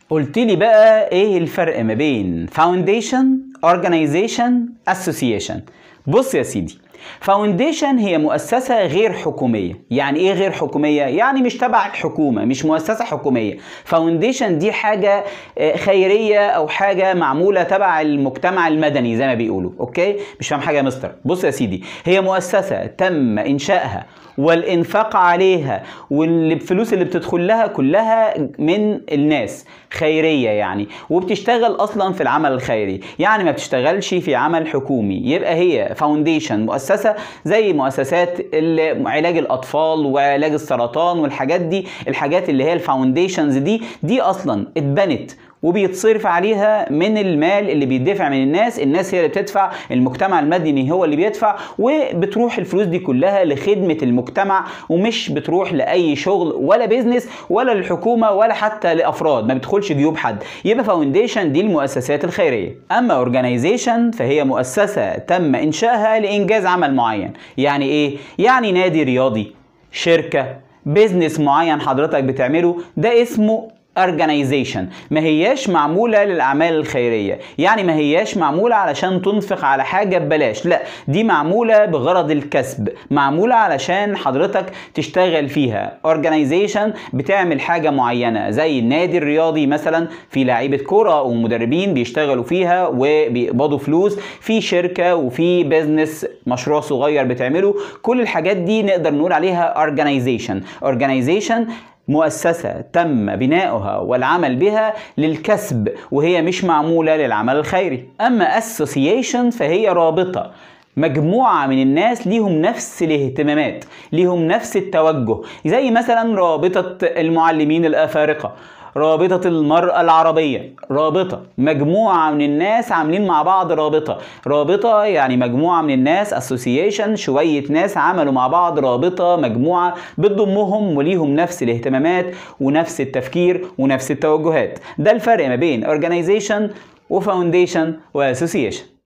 قلت لي بقى ايه الفرق ما بين foundation organization association بص يا سيدي فاونديشن هي مؤسسة غير حكومية يعني ايه غير حكومية؟ يعني مش تبع الحكومة مش مؤسسة حكومية فاونديشن دي حاجة خيرية او حاجة معمولة تبع المجتمع المدني زي ما بيقولوا اوكي؟ مش فاهم حاجة يا مستر بص يا سيدي هي مؤسسة تم انشائها والانفاق عليها والفلوس اللي بتدخل لها كلها من الناس خيريه يعني وبتشتغل اصلا في العمل الخيري يعني ما بتشتغلش في عمل حكومي يبقى هي فاونديشن مؤسسه زي مؤسسات علاج الاطفال وعلاج السرطان والحاجات دي الحاجات اللي هي الفاونديشنز دي دي اصلا اتبنت وبيتصرف عليها من المال اللي بيدفع من الناس الناس هي اللي بتدفع المجتمع المدني هو اللي بيدفع وبتروح الفلوس دي كلها لخدمة المجتمع ومش بتروح لأي شغل ولا بيزنس ولا للحكومة ولا حتى لأفراد ما بتدخلش جيوب حد يبقى فاونديشن دي المؤسسات الخيرية أما اورجانيزيشن فهي مؤسسة تم إنشائها لإنجاز عمل معين يعني إيه؟ يعني نادي رياضي شركة بيزنس معين حضرتك بتعمله ده اسمه organization ما هياش معمولة للأعمال الخيرية يعني ما هياش معمولة علشان تنفق على حاجة ببلاش لا دي معمولة بغرض الكسب معمولة علشان حضرتك تشتغل فيها organization بتعمل حاجة معينة زي النادي الرياضي مثلا في لعيبة كرة ومدربين بيشتغلوا فيها وبيقبضوا فلوس في شركة وفي بيزنس مشروع صغير بتعمله كل الحاجات دي نقدر نقول عليها organization organization مؤسسة تم بناؤها والعمل بها للكسب وهي مش معمولة للعمل الخيري أما association فهي رابطة مجموعة من الناس ليهم نفس الاهتمامات ليهم نفس التوجه زي مثلا رابطة المعلمين الأفارقة رابطة المرأة العربية رابطة مجموعة من الناس عاملين مع بعض رابطة رابطة يعني مجموعة من الناس association شوية ناس عملوا مع بعض رابطة مجموعة بتضمهم وليهم نفس الاهتمامات ونفس التفكير ونفس التوجهات ده الفرق ما بين organization وفاونديشن واسوسيشن